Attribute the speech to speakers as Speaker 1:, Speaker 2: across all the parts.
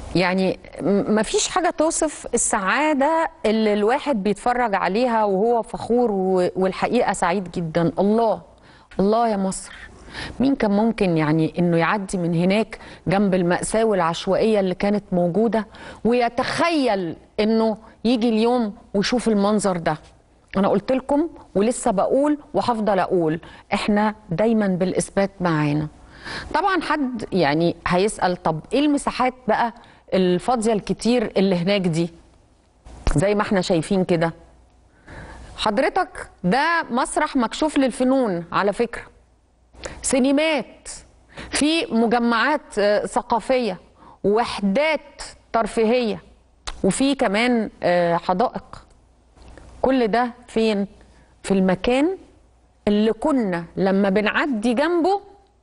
Speaker 1: يعني م- مفيش حاجة توصف السعادة اللي الواحد بيتفرج عليها وهو فخور و- والحقيقة سعيد جدا الله الله يا مصر مين كان ممكن يعني انه يعدي من هناك جنب المأساة والعشوائية اللي كانت موجودة ويتخيل انه يجي اليوم ويشوف المنظر ده انا قلت لكم ولسه بقول وهفضل اقول احنا دايما بالاثبات معانا طبعا حد يعني هيسأل طب ايه المساحات بقى الفاضية الكتير اللي هناك دي زي ما احنا شايفين كده حضرتك ده مسرح مكشوف للفنون على فكرة سينمات في مجمعات آه، ثقافية وحدات ترفيهية وفي كمان آه، حدائق كل ده فين في المكان اللي كنا لما بنعدي جنبه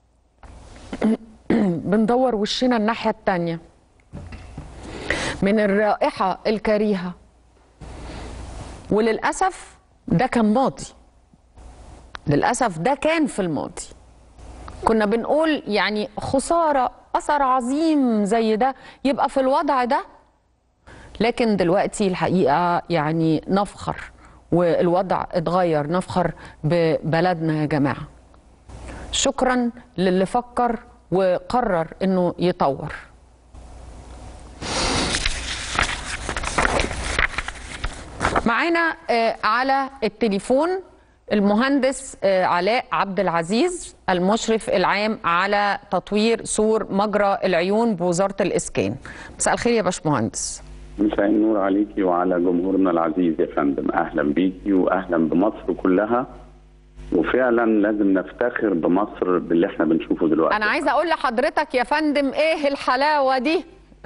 Speaker 1: بندور وشنا الناحية التانية من الرائحة الكريهة وللأسف ده كان ماضي للأسف ده كان في الماضي كنا بنقول يعني خسارة أثر عظيم زي ده يبقى في الوضع ده لكن دلوقتي الحقيقة يعني نفخر والوضع اتغير نفخر ببلدنا يا جماعة شكرا للي فكر وقرر انه يطور معانا آه، على التليفون المهندس آه، علاء عبد العزيز المشرف العام على تطوير سور مجرى العيون بوزارة الإسكان مساء الخير يا باشمهندس
Speaker 2: مساء النور عليكي وعلى جمهورنا العزيز يا فندم اهلا بيكي واهلا بمصر كلها وفعلا لازم نفتخر بمصر باللي احنا بنشوفه دلوقتي
Speaker 1: أنا عايزة أقول لحضرتك يا فندم إيه الحلاوة دي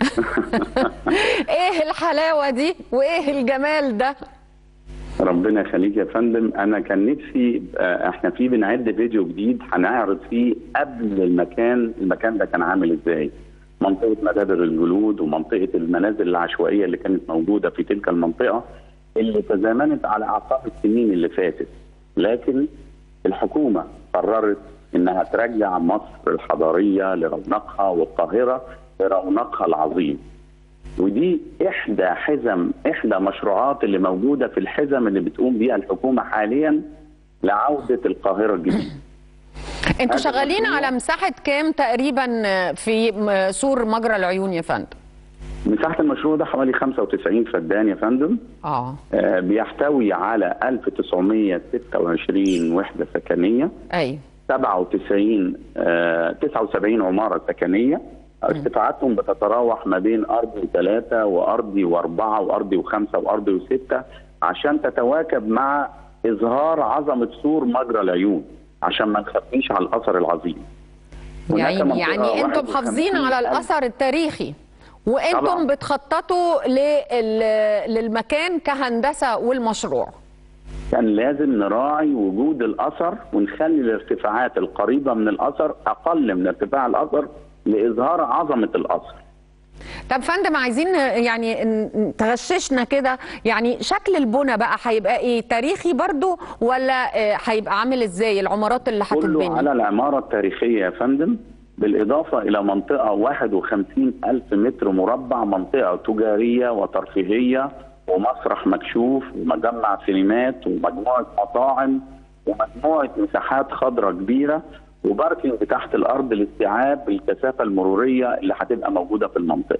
Speaker 1: إيه الحلاوة دي وإيه الجمال ده
Speaker 2: ربنا يخليك يا فندم انا كان نفسي آه، احنا في بنعد فيديو جديد هنعرض فيه قبل المكان المكان ده كان عامل ازاي منطقه مدابر الجلود ومنطقه المنازل العشوائيه اللي كانت موجوده في تلك المنطقه اللي تزامنت على اعقاب السنين اللي فاتت لكن الحكومه قررت انها ترجع مصر الحضاريه لرونقها والقاهره لرونقها العظيم ودي احدى حزم احدى مشروعات اللي موجوده في الحزم اللي بتقوم بيها الحكومه حاليا لعوده القاهره الجديده
Speaker 1: انتوا
Speaker 2: هذا
Speaker 1: شغالين
Speaker 2: المشروع-
Speaker 1: على مساحة كام تقريبا في م- سور مجرى العيون يا فندم
Speaker 2: مساحه المشروع ده حوالي 95 فدان يا فندم
Speaker 1: اه
Speaker 2: آه، بيحتوي على 1926 وحده سكنيه
Speaker 1: ايوه
Speaker 2: 97 آه، 79 عماره سكنيه ارتفاعاتهم بتتراوح ما بين ارضي ثلاثه وارضي واربعه وارضي وخمسه وارضي وسته عشان تتواكب مع اظهار عظمه سور مجرى العيون عشان ما نخبيش على الاثر العظيم. هناك
Speaker 1: يعني
Speaker 2: منطقة
Speaker 1: يعني انتم
Speaker 2: 51
Speaker 1: محافظين على
Speaker 2: ألف
Speaker 1: الاثر التاريخي وانتم
Speaker 2: طبعاً.
Speaker 1: بتخططوا لل- للمكان كهندسه والمشروع
Speaker 2: كان لازم نراعي وجود الاثر ونخلي الارتفاعات القريبه من الاثر اقل من ارتفاع الاثر لاظهار عظمه الاثر.
Speaker 1: طب فندم عايزين يعني ن- تغششنا كده يعني شكل البنى بقى هيبقى ايه تاريخي برضو ولا آه، هيبقى عامل ازاي العمارات اللي
Speaker 2: كله
Speaker 1: هتتبني
Speaker 2: على العماره التاريخيه يا فندم بالاضافه الى منطقه 51 الف متر مربع منطقه تجاريه وترفيهيه ومسرح مكشوف ومجمع سينمات ومجموعه مطاعم ومجموعه مساحات خضراء كبيره وباركنج تحت الارض لاستيعاب الكثافه المروريه اللي هتبقى موجوده في المنطقه.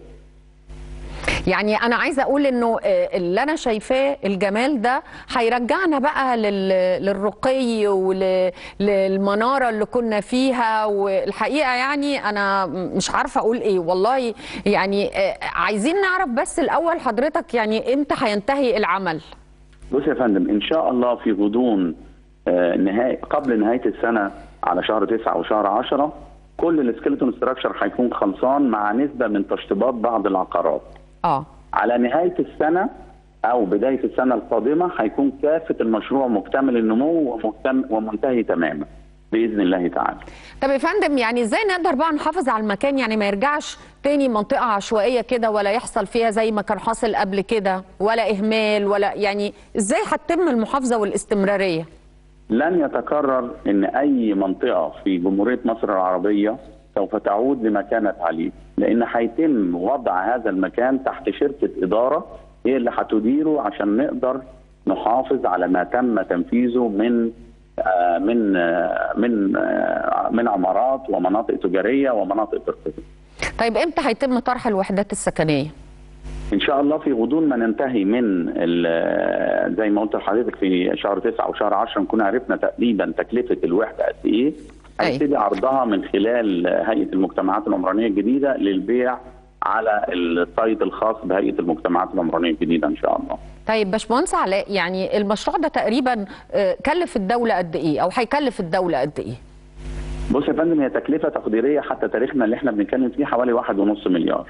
Speaker 1: يعني انا عايزه اقول انه آه، اللي انا شايفاه الجمال ده هيرجعنا بقى لل- للرقي وللمناره اللي كنا فيها والحقيقه يعني انا مش عارفه اقول ايه والله يعني آه، عايزين نعرف بس الاول حضرتك يعني امتى هينتهي العمل
Speaker 2: بص يا فندم ان شاء الله في غضون آه، نهاية قبل نهايه السنه على شهر 9 وشهر 10 كل السكيلتون ستراكشر هيكون خلصان مع نسبه من تشطيبات بعض العقارات.
Speaker 1: اه
Speaker 2: على نهايه السنه او بدايه السنه القادمه هيكون كافه المشروع مكتمل النمو ومكتم- ومنتهي تماما باذن الله تعالى.
Speaker 1: طب يا فندم يعني ازاي نقدر بقى نحافظ على المكان يعني ما يرجعش تاني منطقة عشوائية كده ولا يحصل فيها زي ما كان حاصل قبل كده ولا إهمال ولا يعني ازاي هتتم المحافظة والاستمرارية؟
Speaker 2: لن يتكرر ان اي منطقه في جمهوريه مصر العربيه سوف تعود لما كانت عليه لان هيتم وضع هذا المكان تحت شركه اداره هي اللي هتديره عشان نقدر نحافظ على ما تم تنفيذه من آه، من آه، من آه، من عمارات ومناطق تجاريه ومناطق ترفيهيه.
Speaker 1: طيب امتى هيتم طرح الوحدات السكنيه
Speaker 2: ان شاء الله في غضون ما ننتهي من ال- زي ما قلت لحضرتك في شهر 9 او شهر 10 نكون عرفنا تقريبا تكلفه الوحده قد ايه
Speaker 1: أي.
Speaker 2: هيبتدي عرضها من خلال هيئه المجتمعات العمرانيه الجديده للبيع على السايت الخاص بهيئه المجتمعات العمرانيه الجديده ان شاء الله.
Speaker 1: طيب باشمهندس علاء يعني المشروع ده تقريبا آه، كلف الدوله قد ايه او هيكلف الدوله قد ايه
Speaker 2: بص يا فندم هي تكلفه تقديريه حتى تاريخنا اللي احنا بنتكلم فيه حوالي واحد ونص مليار.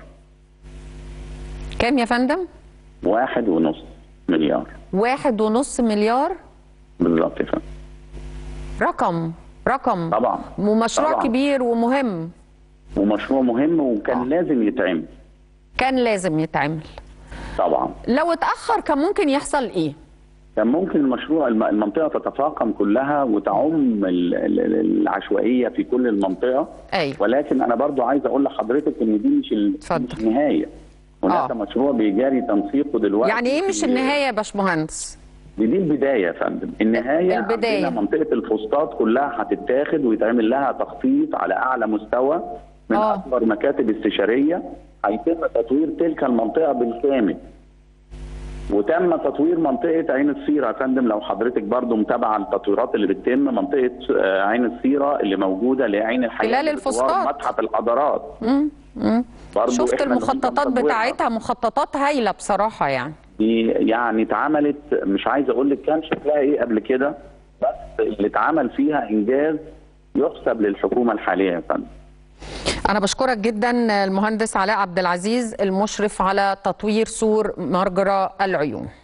Speaker 1: كام يا فندم
Speaker 2: واحد ونص مليار
Speaker 1: واحد ونص مليار
Speaker 2: بالظبط يا فندم.
Speaker 1: رقم رقم
Speaker 2: طبعا
Speaker 1: ومشروع
Speaker 2: طبعاً.
Speaker 1: كبير ومهم
Speaker 2: ومشروع مهم وكان
Speaker 1: آه.
Speaker 2: لازم يتعمل
Speaker 1: كان لازم يتعمل
Speaker 2: طبعا.
Speaker 1: لو اتاخر كان ممكن يحصل ايه
Speaker 2: كان ممكن المشروع الم- المنطقه تتفاقم كلها وتعم ال- ال- ال- العشوائيه في كل المنطقه
Speaker 1: ايوه
Speaker 2: ولكن انا برضو عايز اقول لحضرتك ان دي مش ال-
Speaker 1: اتفضل.
Speaker 2: مش النهايه هناك
Speaker 1: آه.
Speaker 2: مشروع بيجاري تنسيقه دلوقتي
Speaker 1: يعني ايه مش
Speaker 2: في-
Speaker 1: النهايه يا باشمهندس
Speaker 2: دي, دي البدايه يا فندم النهايه
Speaker 1: البداية.
Speaker 2: عندنا منطقه الفسطاط كلها هتتاخد ويتعمل لها تخطيط على اعلى مستوى من
Speaker 1: آه.
Speaker 2: اكبر مكاتب استشاريه هيتم تطوير تلك المنطقه بالكامل وتم تطوير منطقه عين السيره يا فندم لو حضرتك برضو متابعه التطويرات اللي بتتم منطقه آه، عين السيره اللي موجوده لعين الحياه
Speaker 1: خلال
Speaker 2: اللي بتوار
Speaker 1: الفسطاط.
Speaker 2: متحف الحضارات
Speaker 1: مم. مم.
Speaker 2: برضو
Speaker 1: شفت
Speaker 2: إحنا اللي
Speaker 1: المخططات
Speaker 2: بنطورها.
Speaker 1: بتاعتها مخططات هايله بصراحه يعني
Speaker 2: دي يعني اتعملت مش عايز اقول لك كان شكلها ايه قبل كده بس اللي اتعمل فيها انجاز يحسب للحكومه الحاليه يا فندم
Speaker 1: أنا بشكرك جدا المهندس علاء عبد العزيز المشرف على تطوير سور مرجرى العيون